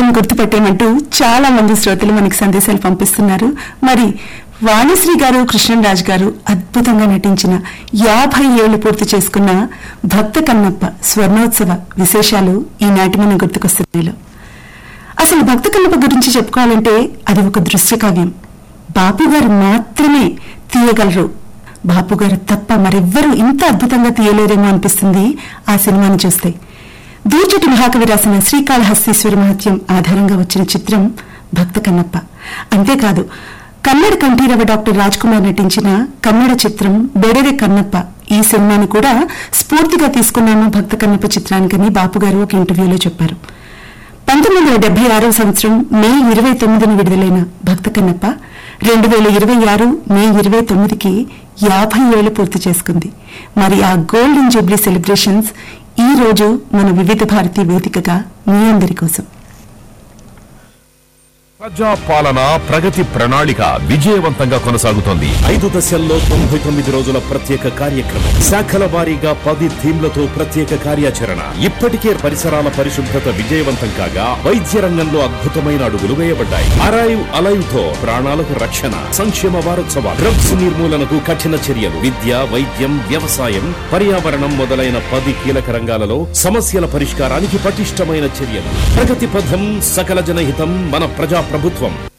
సినిమాను గుర్తుపట్టేమంటూ చాలా మంది శ్రోతలు మనకి సందేశాలు పంపిస్తున్నారు మరి వాణిశ్రీ గారు కృష్ణరాజ్ గారు అద్భుతంగా నటించిన యాభై ఏళ్లు పూర్తి చేసుకున్న భక్త కన్నప్ప స్వర్ణోత్సవ విశేషాలు ఈనాటి మన గుర్తుకొస్తున్నాయిలో అసలు భక్త కన్నప్ప గురించి చెప్పుకోవాలంటే అది ఒక దృశ్య కావ్యం బాపు గారు మాత్రమే తీయగలరు బాపు గారు తప్ప మరెవ్వరూ ఇంత అద్భుతంగా తీయలేరేమో అనిపిస్తుంది ఆ సినిమాని చూస్తే దూర్జటి మహాకవి రాసిన శ్రీకాళహస్తీశ్వర మహత్యం ఆధారంగా వచ్చిన చిత్రం భక్త కన్నప్ప అంతేకాదు కన్నడ కంఠీరవ డాక్టర్ రాజ్ కుమార్ నటించిన కన్నడ చిత్రం బెడెరె కన్నప్ప ఈ సినిమాని కూడా స్ఫూర్తిగా తీసుకున్నాము భక్త కన్నప్ప చిత్రానికని బాపు గారు ఒక ఇంటర్వ్యూలో చెప్పారు పంతొమ్మిది వందల డెబ్బై ఆరవ సంవత్సరం మే ఇరవై తొమ్మిదిన విడుదలైన భక్త కన్నప్ప రెండు వేల ఇరవై ఆరు మే ఇరవై తొమ్మిదికి యాభై ఏళ్లు పూర్తి చేసుకుంది మరి ఆ గోల్డెన్ జూబ్లీ సెలబ్రేషన్స్ ఈ రోజు మన వివిధ భారతి వేదికగా మీ అందరి కోసం ప్రజా పాలన ప్రగతి ప్రణాళిక విజయవంతంగా కొనసాగుతోంది ఐదు దశల్లో తొంభై తొమ్మిది రోజుల ప్రత్యేక కార్యక్రమం శాఖల వారీగా పది థీమ్లతో ప్రత్యేక కార్యాచరణ ఇప్పటికే పరిసరాల పరిశుభ్రత విజయవంతం కాగా వైద్య రంగంలో అద్భుతమైన అడుగులు వేయబడ్డాయి అరైవ్ అలైవ్ తో ప్రాణాలకు రక్షణ సంక్షేమ వారోత్సవాలు డ్రగ్స్ నిర్మూలనకు కఠిన చర్యలు విద్య వైద్యం వ్యవసాయం పర్యావరణం మొదలైన పది కీలక రంగాలలో సమస్యల పరిష్కారానికి పటిష్టమైన చర్యలు ప్రగతి పథం సకల జనహితం మన ప్రజా ప్రభుత్వం